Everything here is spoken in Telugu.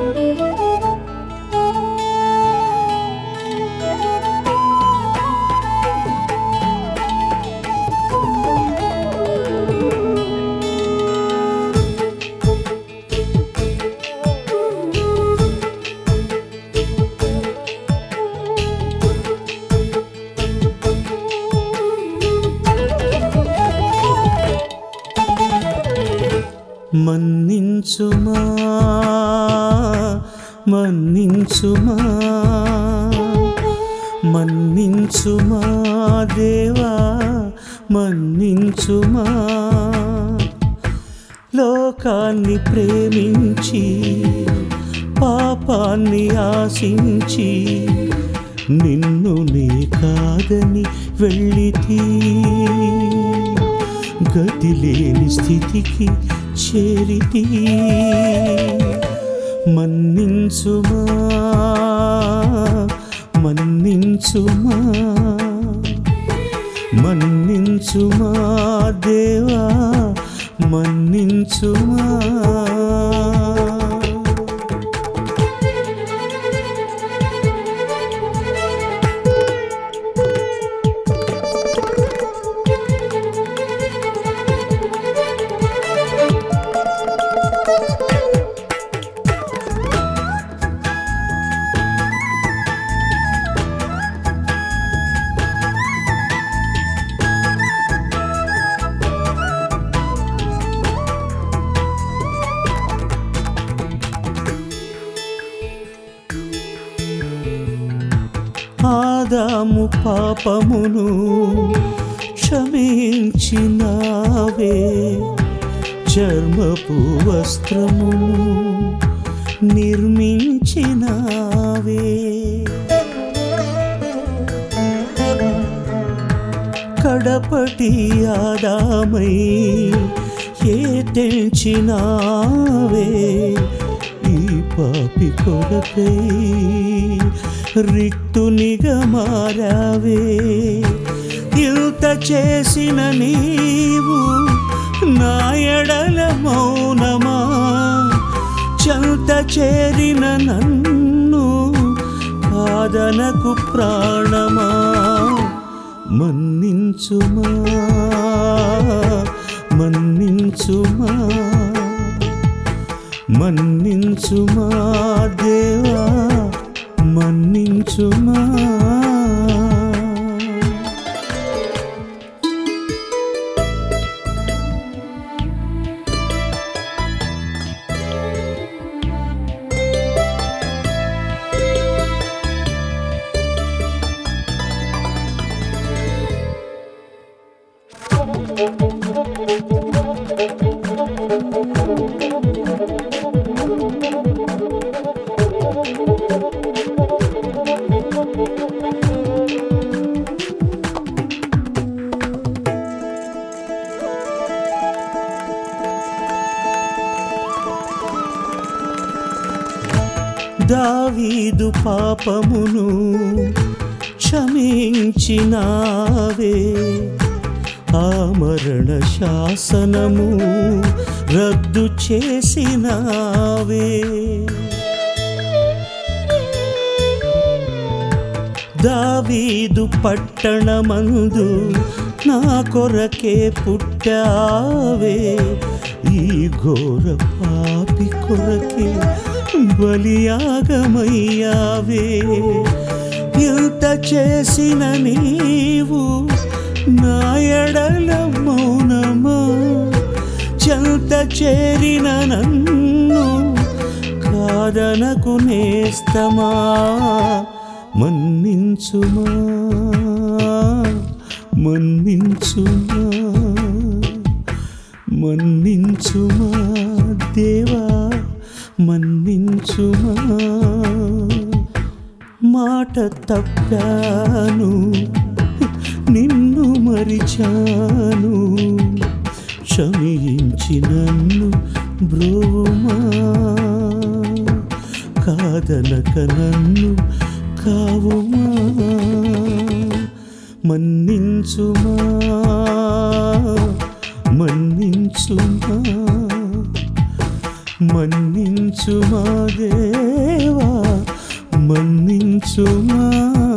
మన్నించుమా మన్నించుమా మన్నించుమా దేవా మన్నించుమా లోకాన్ని ప్రేమించి పాపాన్ని ఆశించి నిన్ను నే కాదని వెళ్ళితీ గతి లేని స్థితికి చేరితి మన్నించుమా మన్నించుమా మన్నించుమా దేవా మన్నించుమా ఆదాము పాపమును క్షమించినావే చర్మపు వస్త్రమును నిర్మించినావే కడపటి ఆదామై ఏ తెంచినావే ఈ పాపి కొరకై రిక్తునిగా మారావే ఇంత చేసిన నీవు నా ఎడల మౌనమా చంత చేరిన నన్ను కాదనకు ప్రాణమా మన్నించుమా మన్నించుమా మన్నించుమా దేవా మన్నించుమా దావీదు పాపమును క్షమించినావే ఆ మరణ శాసనము రద్దు చేసినావే దావీదు పట్టణమందు నా కొరకే పుట్టావే ఈ ఘోర పాపి కొరకే బలియాగమయ్యావే ఇంత చేసిన నీవు నా ఎడల మౌనమా చెంత చేరిన నన్ను కాదనకు నేస్తమా మన్నించుమా మన్నించుమా మన్నించుమా దేవా మన్నించుమా మాట తప్పాను నిన్ను మరిచాను క్షమించి నన్ను బ్రోమా కాదనక నన్ను కావుమా మన్నించుమా మన్నించుమా మన్నించుమా దేవా మన్నించుమా